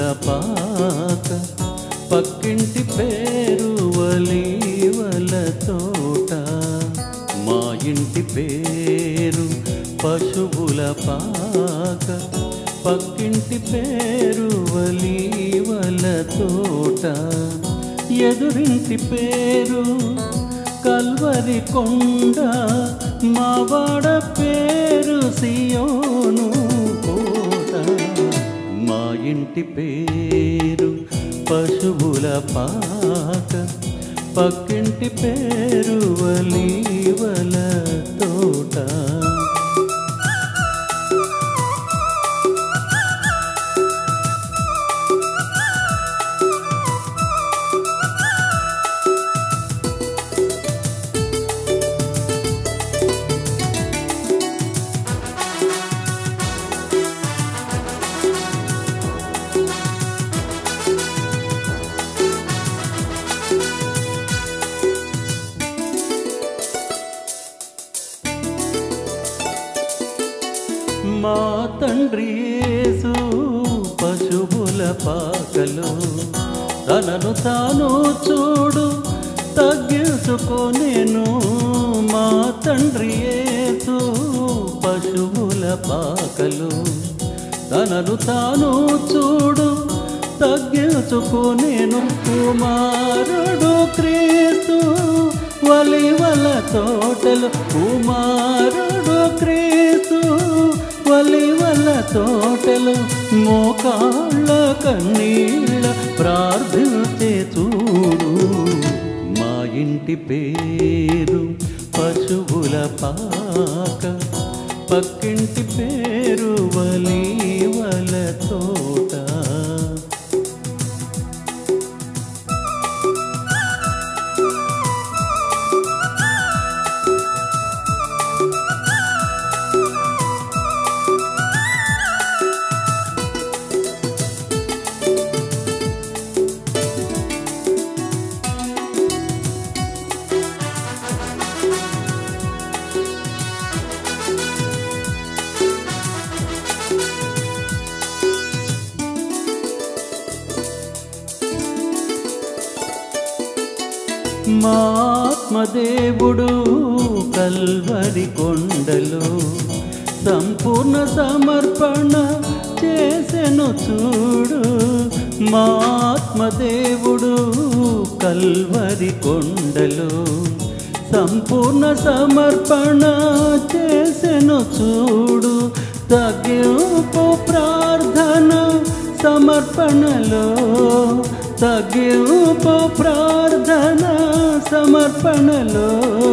పాక పక్కింటి పేరు వలీవల తోట మా ఇంటి పేరు పశువుల పాక పక్కింటి పేరు వలీవల తోట ఎదురింటి పేరు కల్వరి కొండ మావాడ పేరు సియోను కోట మా ఇంటి పేరు పశువుల పాక పక్కింటి పేరు వలీవల తోట మా తండ్రి యేసు పశువుల పాకలో తనను తాను చూడు తగ్గించుకొనేను మా తండ్రి యేసు పశువుల పాకలో తనను తాను చూడు తగ్గించుకొనేను కుమారుడు క్రీస్తు వలివల తోటలు కుమారుడు క్రీస్తు వలివల తోటలు మోకాళ్ళ కన్నీళ్ళ ప్రార్థించే చూడు మా ఇంటి పేరు పశువుల పాక పక్కింటి పేరు వలీవల తోట మా ఆత్మదేవుడు కల్వరి కొండలో సంపూర్ణ సమర్పణ చేసెను చూడు మా ఆత్మదేవుడు కల్వరి కొండలో సంపూర్ణ సమర్పణ చేసెను చూడు తగ్గింపు ప్రార్థన సమర్పణలో తగ్గింపు ప్రార్థన సమర్పణలో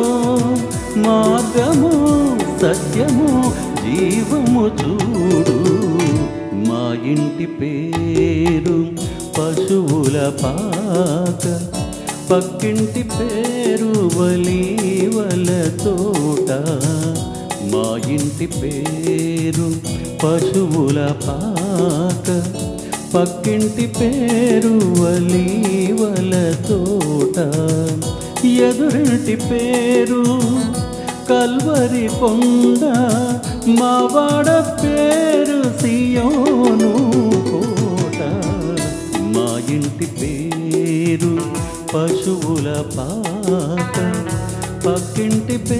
మార్గము సత్యము జీవము చూడు మా ఇంటి పేరు పశువుల పాక పక్కింటి పేరు వలీవల తోట మా ఇంటి పేరు పశువుల పాక పక్కింటి పేరు వలీవల తోట ఎదురింటి పేరు కల్వరి కొండ మావాడ పేరు సియోను కోట మా ఇంటి పేరు పశువుల పాక పక్కింటి పేరు